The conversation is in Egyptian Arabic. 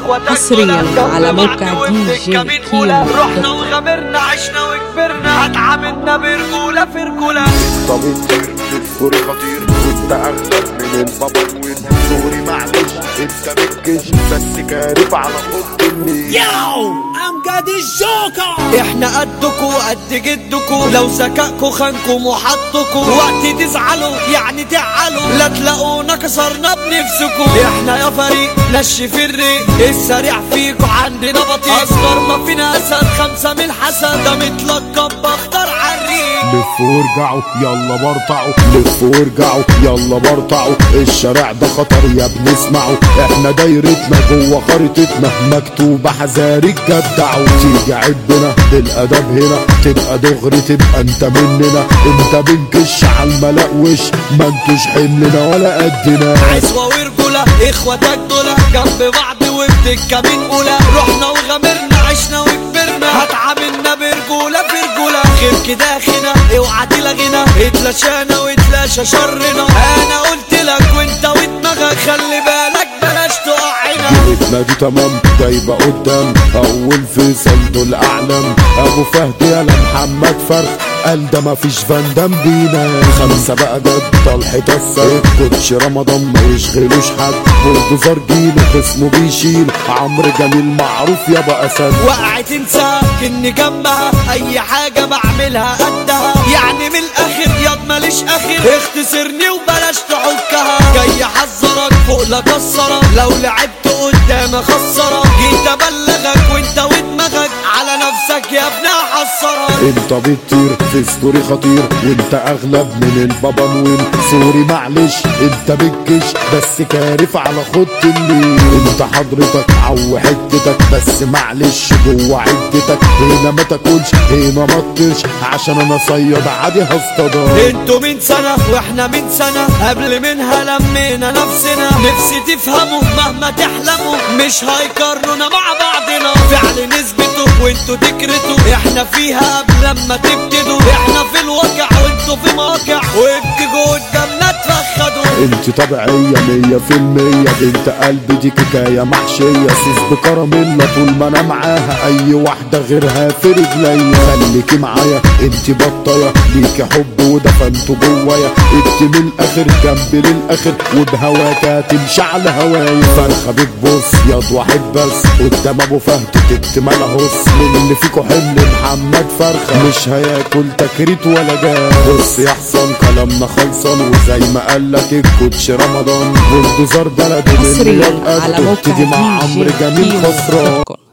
اخواتك حصرياً دول. على موقع بعد دي وقت جي كمين كيمو أولى. دوت رحنا وغامرنا عشنا وكبرنا هتعاملنا برجولة في رجولة طب الطير الدور خطير وانت اغلب من البابا وين دوري معلش انت بتكش بس كارف على خط النيل احنا قدكوا قد جدكوا لو ذكائكوا خانكم وحطكوا وقت تزعلوا يعني تعالوا لا تلاقونا كسرنا بنفسكوا احنا يا فريق نشف الريق السريع فيكوا عندنا بطيء اصغر ما فينا اسد خمسة من الحسد ده متلقب بختار عالريق لفوا وارجعوا يلا برطعوا لفوا وارجعوا يلا برطعوا الشارع ده خطر يا بنسمعوا احنا دايرتنا جوه خريطتنا مكتوبة حذاري جدعوا تيجي عدنا بالادب هنا تبقى دغري تبقى انت مننا انت بنكش على الملاء وش ما انتوش حملنا ولا قدنا عزوة ورجولة اخواتك دول جنب بعض وبتتكمين اولى رحنا وغامرنا عشنا وكبرنا هتعاملنا برجولة في رجولة غير كده خنا اوعى تلغينا اتلاشانا واتلاشى شرنا انا قلت لك وانت ودماغك خلي بالك بلاش تقعنا جيتنا دي تمام جايبة قدام أول فيصل دول أعلام أبو فهد يالا محمد فرخ قال ده مفيش فاندام بينا خمسة بقى جد طلحة الصيف كوتش رمضان ما يشغلوش حد بولدوزر جيل خصمه بيشيل عمرو جميل معروف يابا أسد وقع تنسى اني جنبها اي حاجة بعملها قدها يعني من الاخر ياض ماليش اخر اختصرني وبلاش تحكها جاي احذرك فوق لا كسرك لو لعبت قدام اخسرك جيت ابلغك وانت ودماغك على نفسك يا ابني احصرك انت بتطير في ستوري خطير وانت اغلب من البابا نويل سوري معلش انت بتكش بس كارف على خط النيل انت حضرتك عو حتتك بس معلش جوه عدتك هنا ما تاكلش هنا ما تطيرش عشان انا صياد عادي هصطادك انتوا من سنة واحنا من سنة قبل منها لمينا نفسنا نفسي تفهموا مهما تحلموا مش هيقارنونا مع بعضنا فعل نسبته وانتوا تكرتوا احنا فيها قبل لما تبتدوا احنا في الواقع وانتوا في مواقع وابتجوا قدامنا تفخدوا انت طبيعية مية في المية بنت قلبي دي كيكاية محشية سوس بكراميلا طول ما انا معاها اي واحدة غيرها في رجليا خليكي معايا انت بطاية ليكي حب ودفنته جوايا انت من الاخر جنبي للاخر وبهواك هتمشي على هوايا فرخة بتبص ياض واحد بس قدام ابو فهد تكتم هص من اللي فيكو حمل محمد فرخة مش هياكل تكريت ولا جاه بص يا حصان كلامنا خلصان وزي ما قالك الكوتش رمضان بولدوزر بلده من حصريا رياض على قده موقع تيجي مع دي عمرو جي جميل كيمو خسران دوت كوم